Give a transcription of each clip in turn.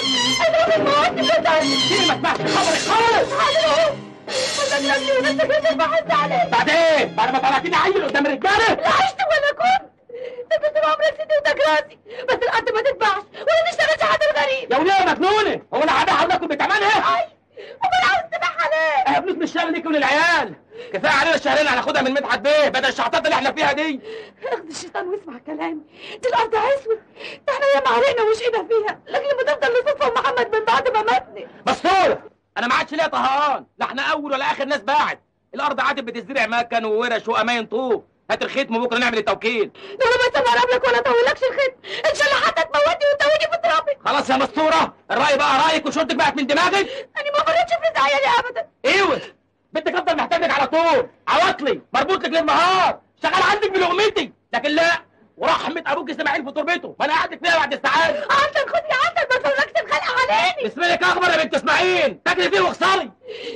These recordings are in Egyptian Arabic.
انا بموت بس كتير ما سمعتش خبرك خالص حلو فاكرني ونفسك كنت بحس عليك بعدين بعد ما طلعتيني عيل قدام الرجاله لا عشت ولا كنت انت طول عمرك ست وتاج راسي بس الارض ما تتباعش ولا تشتغلش حد غريب يا وليه مجنونه هو انا قاعد حضرتك بتعملها اي امال عاوز تبيع عليك اه فلوس مش شغل ليك وللعيال كفايه علينا الشهرين هناخدها من مدحت بيه بدل الشحطات اللي احنا فيها دي اخد الشيطان واسمع كلامي دي الارض عسوة ده احنا ياما علينا وشقينا فيها لكن لما تفضل لصدفة محمد من بعد ما ماتني مستور انا ما عادش ليا طهقان لا احنا اول ولا اخر ناس باعت الارض عادت بتزرع مكن وورش واماين طوب هات الختم وبكره نعمل التوكيل ده انا بس اقرب لك ولا اطولكش الخيط ان شاء الله حتى تموتني وتويني في ترابي خلاص يا مستوره الراي بقى رايك وشورتك بقت من دماغك انا ما فرطش في عيالي ابدا ايوه بنتك افضل محتاجك على طول عواطلي مربوط لك ليل نهار شغال عندك بلقمتي لكن لا ورحمة ابوك اسماعيل في تربته ما انا قاعدك فيها بعد السعادة عندك خدي عندك ما فرقت الخلق عليني اسمي لك اخبر يا بنت اسماعيل تاكلي فيه واخسري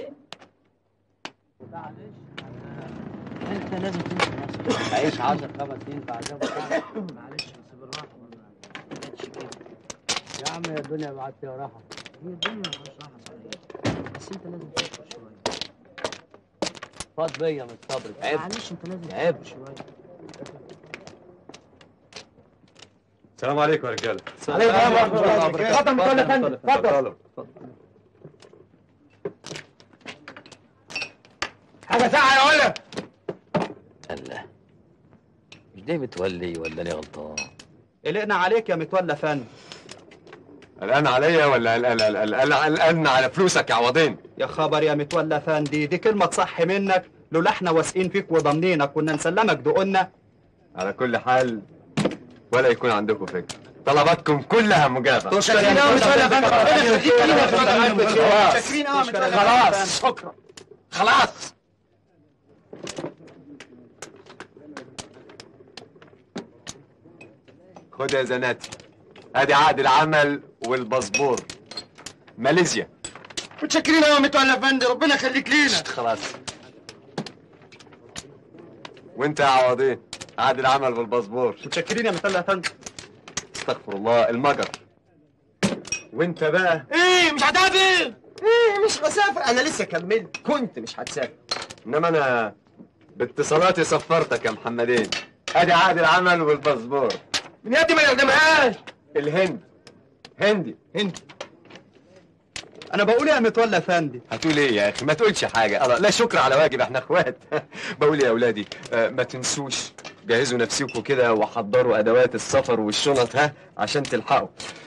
انت لازم تنسى نفسك عيش 10 خمس سنين بعدها معلش بس بالراحه ما تبقاش كده يا عم يا الدنيا معاك فيها راحه هي الدنيا ما فيهاش راحه صحيح بس انت لازم تفكر شويه فاض بيا من صبرك عيب معلش انت لازم عيب. تفكر شويه السلام عليكم يا رجاله عليكم السلام ورحمة الله وبركاته. اتفضل متولي يا فندم، اتفضل. حاجة ساعة يا ولا الله مش ده متولي ولا انا غلطان قلقنا عليك يا متولى فن قلقان عليا ولا قلقان قلقان قلقان على فلوسك يا عوضين يا خبر يا متولى فندي دي كلمة تصح منك لولا احنا واثقين فيك وضامنينك كنا نسلمك دقنا على كل حال ولا يكون عندكم فكره طلباتكم كلها مجابه تشكر يا متولى فندي خلاص شاكرين قوي يا متولى خلاص فندي. شكرا خلاص خد يا زناتي ادي عقد العمل والباسبور ماليزيا متشكرين قوي يا متولى فندي ربنا يخليك لينا خلاص وانت يا عوضين عقد العمل والباسبور متشكرين يا متولى فندي استغفر الله المجر وانت بقى ايه مش هتقابل ايه مش هسافر انا لسه كملت كنت مش هتسافر انما انا باتصالاتي سفرتك يا محمدين ادي عقد العمل والباسبور من يدي ما يقدمهاش الهند هندي انت انا بقول يا متولى فندي هتقول ايه يا اخي ما تقولش حاجه الله لا شكر على واجب احنا اخوات بقول يا اولادي آه، ما تنسوش جهزوا نفسكم كده وحضروا ادوات السفر والشنط ها عشان تلحقوا